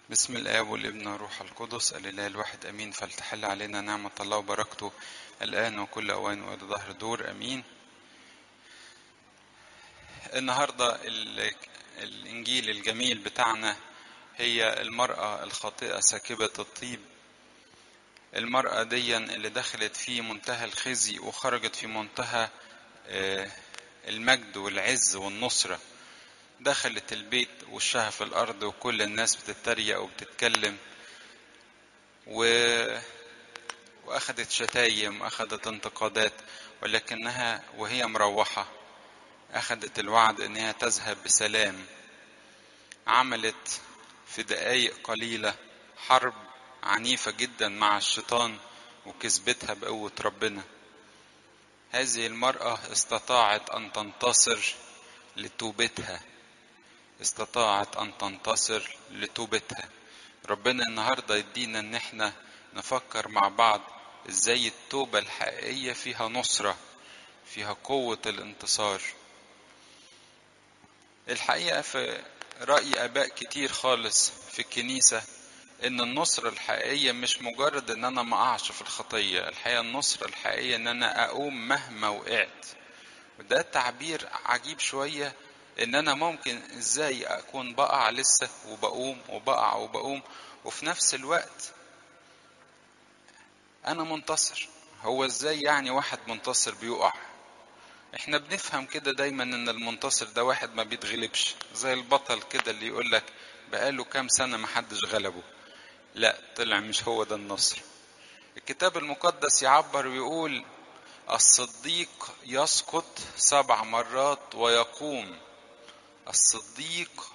بسم الآب والابن والروح القدس الإله الواحد أمين فلتحل علينا نعمة الله وبركته الآن وكل أوان وإلى ظهر دور أمين النهاردة ال- الإنجيل الجميل بتاعنا هي المرأة الخاطئة ساكبة الطيب المرأة دي اللي دخلت في منتهى الخزي وخرجت في منتهى آه، المجد والعز والنصرة دخلت البيت وشها في الأرض وكل الناس بتتريق وبتتكلم و... وأخذت شتايم وأخذت انتقادات ولكنها وهي مروحة أخذت الوعد إنها تذهب بسلام عملت في دقايق قليلة حرب عنيفة جدا مع الشيطان وكسبتها بقوة ربنا هذه المرأة استطاعت أن تنتصر لتوبتها استطاعت أن تنتصر لتوبتها ربنا النهاردة يدينا إن احنا نفكر مع بعض ازاي التوبة الحقيقية فيها نصرة فيها قوة الانتصار الحقيقة في رأي آباء كتير خالص في الكنيسة إن النصرة الحقيقية مش مجرد إن أنا ما أقعش في الخطية الحقيقة النصرة الحقيقية إن أنا أقوم مهما وقعت وده تعبير عجيب شوية إن أنا ممكن إزاي أكون بقع لسه وبقوم وبقع وبقوم وفي نفس الوقت أنا منتصر هو إزاي يعني واحد منتصر بيقع احنا بنفهم كده دايما ان المنتصر ده واحد ما بيتغلبش زي البطل كده اللي يقول لك بقاله كام سنة ما حدش غلبه لا طلع مش هو ده النصر الكتاب المقدس يعبر ويقول الصديق يسقط سبع مرات ويقوم الصديق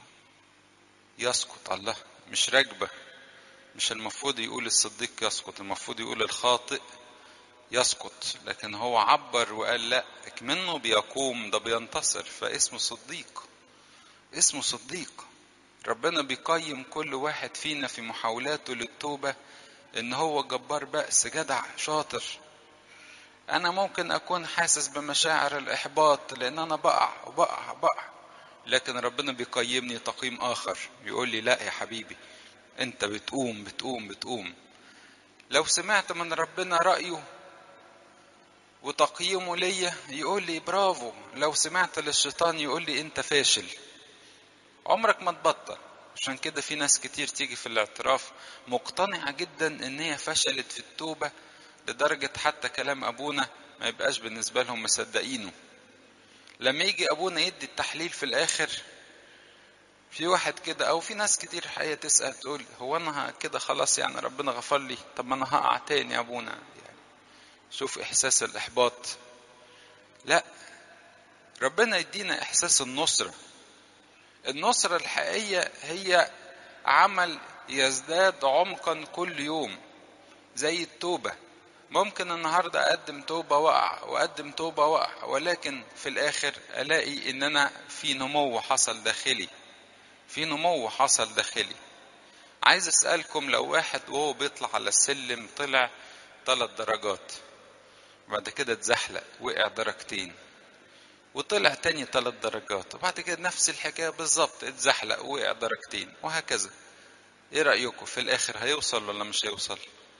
يسقط الله مش راكبة مش المفروض يقول الصديق يسقط المفروض يقول الخاطئ يسقط لكن هو عبر وقال لا منه بيقوم ده بينتصر فاسمه صديق اسمه صديق ربنا بيقيم كل واحد فينا في محاولاته للتوبة ان هو جبار بأس جدع شاطر انا ممكن اكون حاسس بمشاعر الاحباط لان انا بقع وبقع بقع لكن ربنا بيقيمني تقييم اخر يقول لي لا يا حبيبي انت بتقوم بتقوم بتقوم لو سمعت من ربنا رأيه وتقييمه ليا يقول لي برافو لو سمعت للشيطان يقول لي انت فاشل عمرك ما تبطل عشان كده في ناس كتير تيجي في الاعتراف مقتنعة جدا ان هي فشلت في التوبة لدرجة حتى كلام ابونا ما يبقاش بالنسبة لهم مصدقينه لما يجي ابونا يدي التحليل في الاخر في واحد كده او في ناس كتير حقيقة تسأل تقول هو انا كده خلاص يعني ربنا غفر لي طب ما انا هقع تاني يا ابونا يعني شوف احساس الاحباط لا ربنا يدينا احساس النصرة النصرة الحقيقية هي عمل يزداد عمقا كل يوم زي التوبة ممكن النهاردة أقدم توبة وقع وأقدم توبة وقع ولكن في الآخر ألاقي إن أنا في نمو حصل داخلي في نمو حصل داخلي عايز أسألكم لو واحد وهو بيطلع على السلم طلع ثلاث درجات بعد كده اتزحلق وقع درجتين وطلع تاني ثلاث درجات وبعد كده نفس الحكاية بالظبط اتزحلق وقع درجتين وهكذا ايه رأيكم في الاخر هيوصل ولا مش هيوصل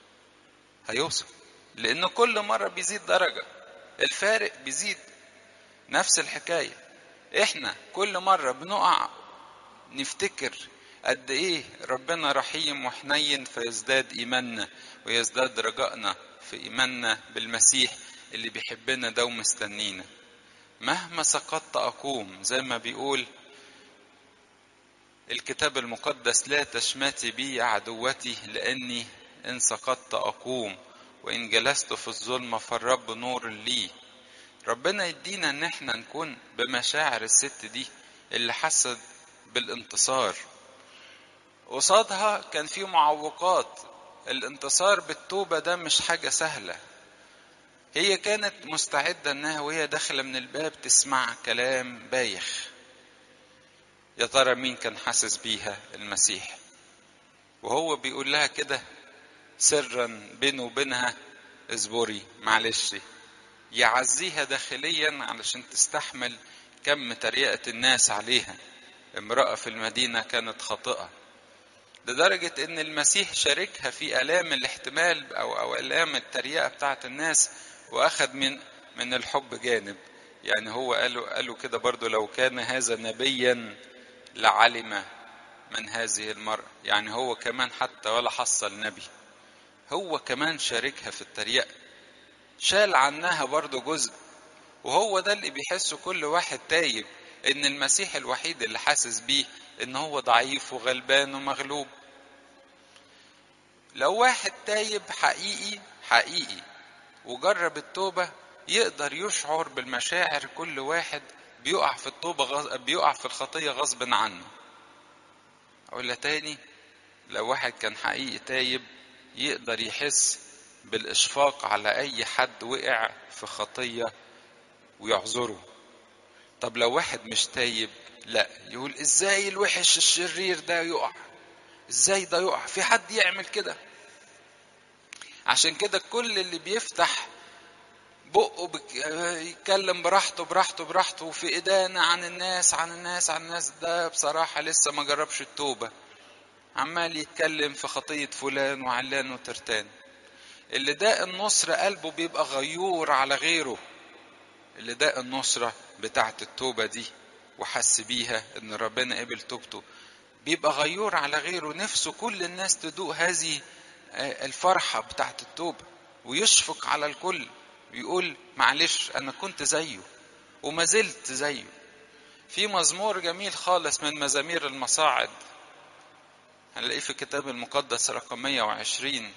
هيوصل لان كل مرة بيزيد درجة الفارق بيزيد نفس الحكاية احنا كل مرة بنقع نفتكر قد ايه ربنا رحيم وحنين فيزداد ايماننا ويزداد رجائنا في ايماننا بالمسيح اللي بيحبنا ده ومستنينا مهما سقطت اقوم زي ما بيقول الكتاب المقدس لا تشمتي بي عدوتي لاني ان سقطت اقوم وان جلست في الظلمه فالرب نور لي ربنا يدينا ان احنا نكون بمشاعر الست دي اللي حست بالانتصار قصادها كان في معوقات الانتصار بالتوبة ده مش حاجة سهلة هي كانت مستعدة انها وهي داخلة من الباب تسمع كلام بايخ يا ترى مين كان حاسس بيها المسيح وهو بيقول لها كده سرا بينه وبينها اصبري معلش يعزيها داخليا علشان تستحمل كم تريقة الناس عليها امرأة في المدينة كانت خاطئة لدرجة ان المسيح شاركها في الام الاحتمال او او الام التريقة بتاعت الناس واخد من من الحب جانب يعني هو قالوا قالوا كده برضو لو كان هذا نبيا لعلم من هذه المرأة يعني هو كمان حتى ولا حصل نبي هو كمان شاركها في التريقة شال عنها برضو جزء وهو ده اللي بيحسه كل واحد تايب ان المسيح الوحيد اللي حاسس بيه ان هو ضعيف وغلبان ومغلوب لو واحد تايب حقيقي حقيقي وجرب التوبة يقدر يشعر بالمشاعر كل واحد بيقع في التوبة غص... بيقع في الخطية غصب عنه أقول تاني لو واحد كان حقيقي تايب يقدر يحس بالإشفاق على أي حد وقع في خطية ويعذره طب لو واحد مش تايب لا يقول ازاي الوحش الشرير ده يقع ازاي ده يقع في حد يعمل كده عشان كده كل اللي بيفتح بقه بك... يتكلم براحته براحته براحته وفي إدانة عن الناس عن الناس عن الناس ده بصراحة لسه ما جربش التوبة عمال يتكلم في خطية فلان وعلان وترتان اللي ده النصر قلبه بيبقى غيور على غيره اللي ده النصرة بتاعت التوبة دي وحس بيها ان ربنا قبل توبته بيبقى غيور على غيره نفسه كل الناس تدوق هذه الفرحة بتاعت التوبة ويشفق على الكل ويقول معلش انا كنت زيه وما زلت زيه في مزمور جميل خالص من مزامير المصاعد هنلاقيه في الكتاب المقدس رقم 120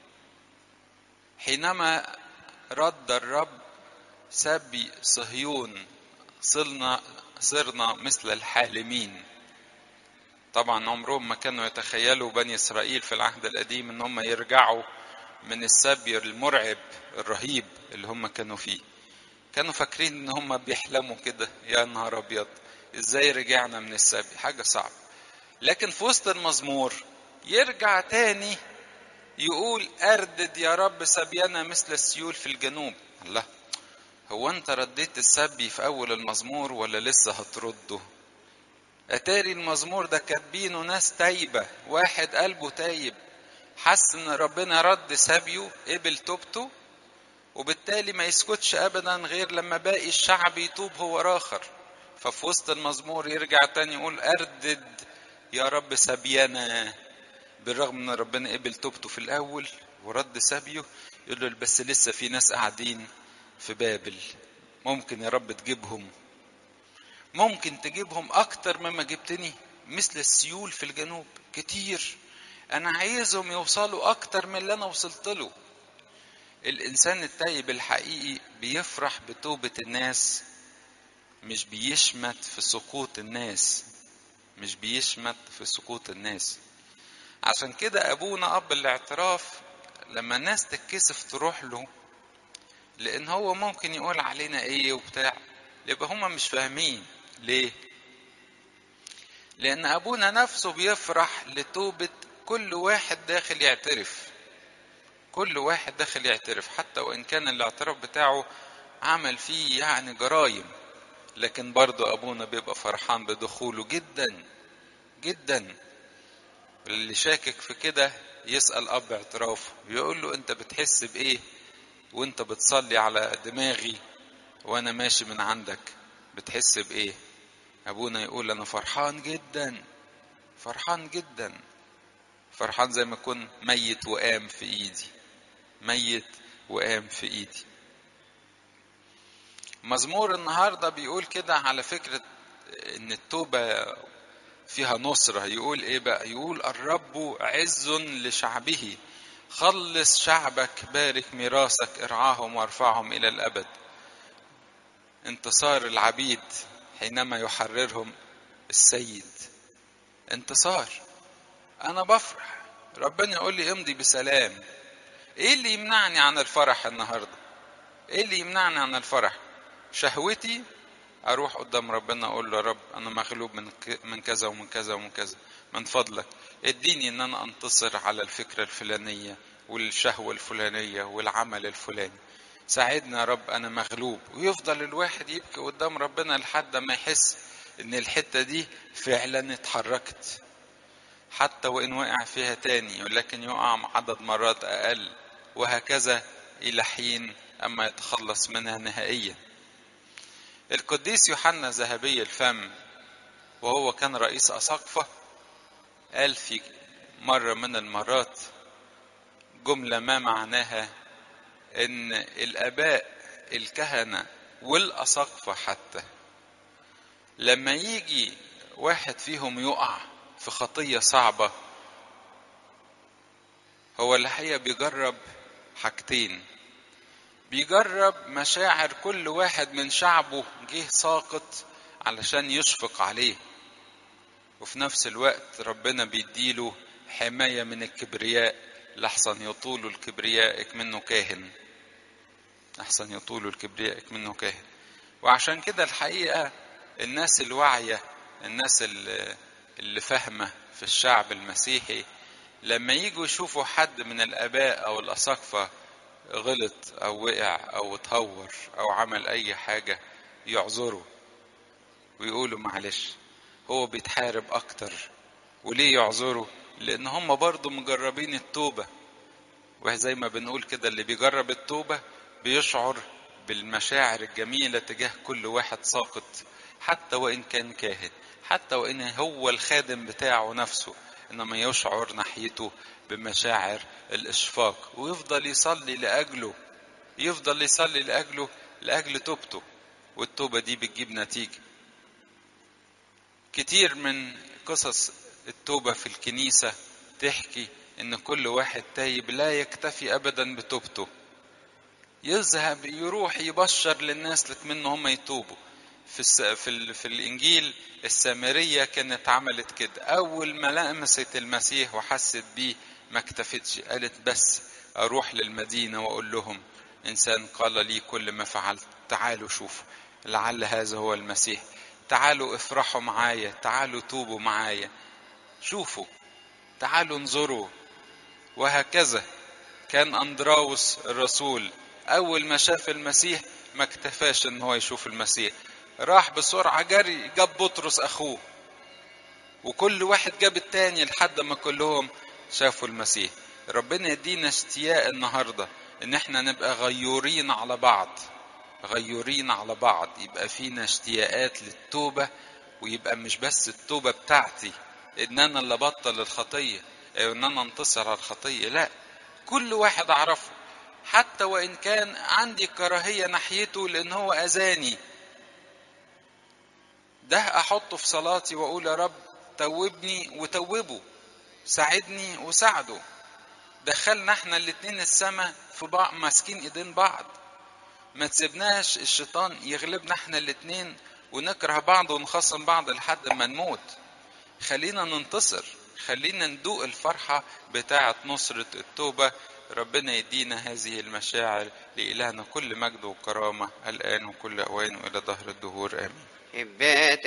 حينما رد الرب سبي صهيون صرنا صرنا مثل الحالمين طبعا عمرهم ما كانوا يتخيلوا بني اسرائيل في العهد القديم ان هم يرجعوا من السبي المرعب الرهيب اللي هم كانوا فيه كانوا فاكرين ان هم بيحلموا كده يا نهار ابيض ازاي رجعنا من السبي حاجه صعبه لكن في وسط المزمور يرجع تاني يقول اردد يا رب سبينا مثل السيول في الجنوب الله هو انت رديت السبي في اول المزمور ولا لسه هترده اتاري المزمور ده كاتبينه ناس تايبة واحد قلبه تايب حس ان ربنا رد سبيه قبل توبته وبالتالي ما يسكتش ابدا غير لما باقي الشعب يتوب هو راخر ففي وسط المزمور يرجع تاني يقول اردد يا رب سبينا بالرغم ان ربنا قبل توبته في الاول ورد سبيه يقول له بس لسه في ناس قاعدين في بابل ممكن يا رب تجيبهم ممكن تجيبهم اكتر مما جبتني مثل السيول في الجنوب كتير انا عايزهم يوصلوا اكتر من اللي انا وصلت له الانسان التايب الحقيقي بيفرح بتوبة الناس مش بيشمت في سقوط الناس مش بيشمت في سقوط الناس عشان كده ابونا اب الاعتراف لما الناس تتكسف تروح له لان هو ممكن يقول علينا ايه وبتاع يبقى هما مش فاهمين ليه لان ابونا نفسه بيفرح لتوبة كل واحد داخل يعترف كل واحد داخل يعترف حتى وان كان الاعتراف بتاعه عمل فيه يعني جرايم لكن برضه ابونا بيبقى فرحان بدخوله جدا جدا اللي شاكك في كده يسأل اب اعترافه يقول له انت بتحس بايه وانت بتصلي على دماغي وانا ماشي من عندك بتحس بايه ابونا يقول انا فرحان جدا فرحان جدا فرحان زي ما اكون ميت وقام في ايدي ميت وقام في ايدي مزمور النهارده بيقول كده على فكره ان التوبه فيها نصره يقول ايه بقى يقول الرب عز لشعبه خلص شعبك بارك ميراثك ارعاهم وارفعهم الى الابد انتصار العبيد حينما يحررهم السيد انتصار انا بفرح ربنا يقول لي امضي بسلام ايه اللي يمنعني عن الفرح النهارده ايه اللي يمنعني عن الفرح شهوتي اروح قدام ربنا اقول له يا رب انا مغلوب من من كذا ومن كذا ومن كذا من فضلك اديني ان انا انتصر على الفكره الفلانيه والشهوه الفلانيه والعمل الفلاني ساعدني يا رب انا مغلوب ويفضل الواحد يبكي قدام ربنا لحد ما يحس ان الحته دي فعلا اتحركت حتى وإن وقع فيها تاني ولكن يقع عدد مرات أقل وهكذا إلى حين أما يتخلص منها نهائيا القديس يوحنا ذهبي الفم وهو كان رئيس أساقفة قال في مرة من المرات جملة ما معناها إن الآباء الكهنة والأساقفة حتى لما يجي واحد فيهم يقع في خطية صعبة هو الحقيقة بيجرب حاجتين بيجرب مشاعر كل واحد من شعبه جه ساقط علشان يشفق عليه وفي نفس الوقت ربنا بيديله حماية من الكبرياء لحسن يطول الكبرياء منه كاهن أحسن يطول الكبرياء منه كاهن وعشان كده الحقيقة الناس الواعية الناس اللي, اللي فاهمة في الشعب المسيحي لما يجوا يشوفوا حد من الآباء أو الأساقفة غلط أو وقع أو اتهور أو عمل أي حاجة يعذروا ويقولوا معلش هو بيتحارب أكتر وليه يعذروا لأن هم برضو مجربين التوبة وزي ما بنقول كده اللي بيجرب التوبة بيشعر بالمشاعر الجميلة تجاه كل واحد ساقط حتى وإن كان كاهن حتى وإن هو الخادم بتاعه نفسه إنما يشعر ناحيته بمشاعر الإشفاق ويفضل يصلي لأجله يفضل يصلي لأجله لأجل توبته والتوبة دي بتجيب نتيجة كتير من قصص التوبة في الكنيسة تحكي إن كل واحد تايب لا يكتفي أبدا بتوبته يذهب يروح يبشر للناس لكمن هم يتوبوا في الس... في, ال... في الانجيل السامريه كانت عملت كده اول ما لمست المسيح وحست بيه ما اكتفتش قالت بس اروح للمدينه واقول لهم انسان قال لي كل ما فعلت تعالوا شوفوا لعل هذا هو المسيح تعالوا افرحوا معايا تعالوا توبوا معايا شوفوا تعالوا انظروا وهكذا كان اندراوس الرسول اول ما شاف المسيح ما اكتفاش ان هو يشوف المسيح راح بسرعة جري جاب بطرس اخوه وكل واحد جاب التاني لحد ما كلهم شافوا المسيح ربنا يدينا اشتياق النهاردة ان احنا نبقى غيورين على بعض غيورين على بعض يبقى فينا اشتياقات للتوبة ويبقى مش بس التوبة بتاعتي ان انا اللي بطل الخطية او ان انا انتصر على الخطية لا كل واحد اعرفه حتى وان كان عندي كراهية ناحيته لان هو اذاني ده احطه في صلاتي واقول يا رب توبني وتوبه ساعدني وساعده دخلنا احنا الاتنين السما في بعض ماسكين ايدين بعض ما تسيبناش الشيطان يغلبنا احنا الاتنين ونكره بعض ونخصم بعض لحد ما نموت خلينا ننتصر خلينا ندوق الفرحة بتاعة نصرة التوبة ربنا يدينا هذه المشاعر لإلهنا كل مجد وكرامة الآن وكل أوان وإلى ظهر الدهور آمين هبات